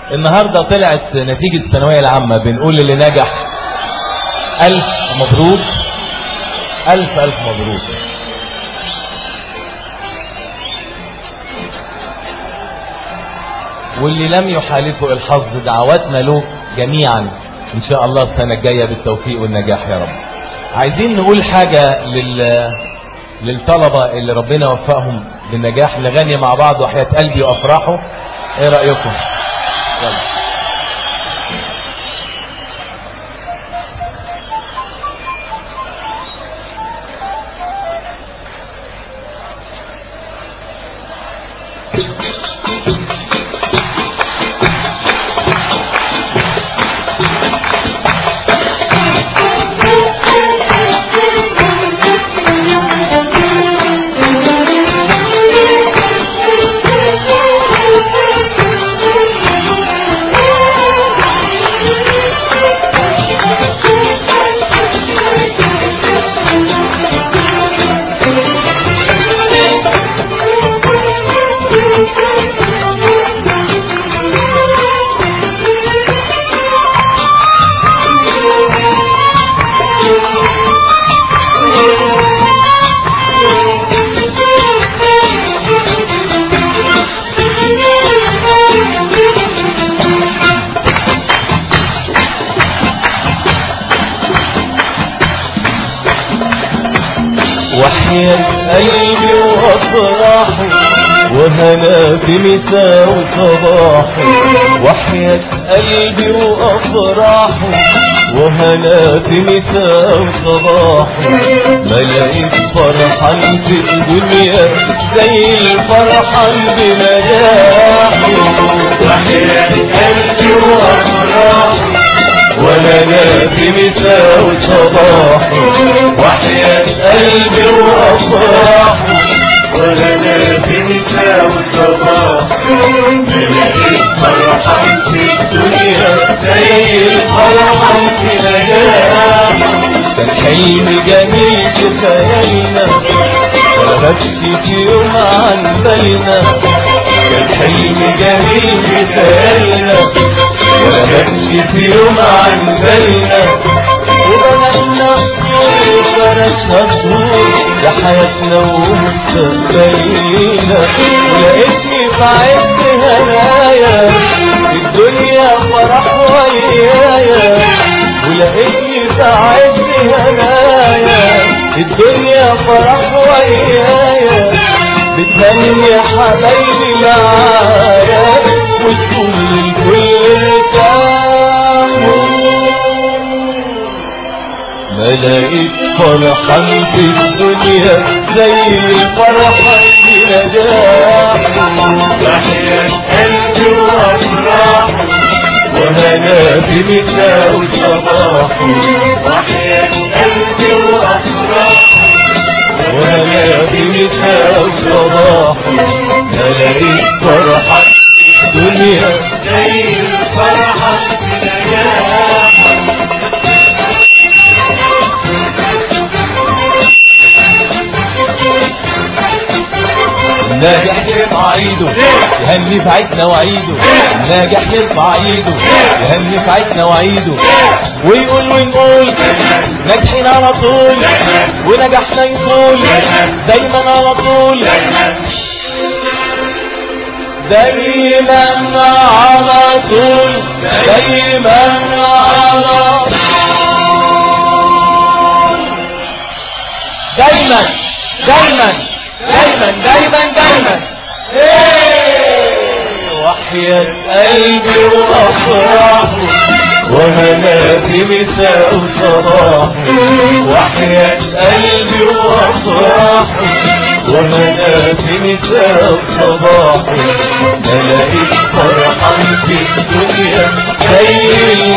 النهاردة طلعت نتيجة الثانوية العامة بنقول اللي نجح ألف مبروك ألف ألف مبروك واللي لم يحالفه الحظ دعواتنا له جميعا إن شاء الله السنة الجاية بالتوفيق والنجاح يا رب عايزين نقول حاجة لل... للطلبة اللي ربنا وفقهم بالنجاح نغني مع بعض وحياة قلبي وأفراحه ايه رأيكم يلا وحياة قلبي وأفراحي وهنا في مساء وصباحي وحياة قلبي وأفراحي وهنا في مساء وصباحي ما لقيت فرحان في الدنيا زي الفرحان بنجاحي وحياة قلبي وأفراحي ولنا في مساء وصباح وحياة قلبي وأفراح ولنا في مساء وصباح بلاقيك فرحان في الدنيا زي الفرحان في نجاح كان حلم جميل في خيالنا غابش في يوم عن بالنا كان حلم جميل في خيالنا ولا كانش في يوم عن بالنا وبناتنا فرشها الزهور لحياتنا ومستقبلينا ولقيتني في عز هنايا الدنيا فرح ويايا ولقيتني في عز هنايا الدنيا فرح ويايا بتهني حبايبي معايا وتقول الكل ارتاحوا ما لقيت فرحان في الدنيا زي الفرحان في نجاح تحيا قلبي وافراح وهنا في مساء وصباح وحياة قلبي وافراح وهنا في مساء وصباح ما لقيت فرحان في الدنيا زي الفرحان في نجاح ناجح يرفع ايده يهني في عيدنا وعيده ناجح يرفع ايده يهني في عيدنا وعيده ويقول ونقول ناجحين على طول ونجحنا يطول دايما على طول دايما على طول دايما على طول دايما دايما دايما دايما دايما وحياة قلبي وأفراحه وهنا في مساء وصباح وحياة قلبي وأفراحه وهنا في مساء وصباح ملاقيك فرحان في الدنيا زي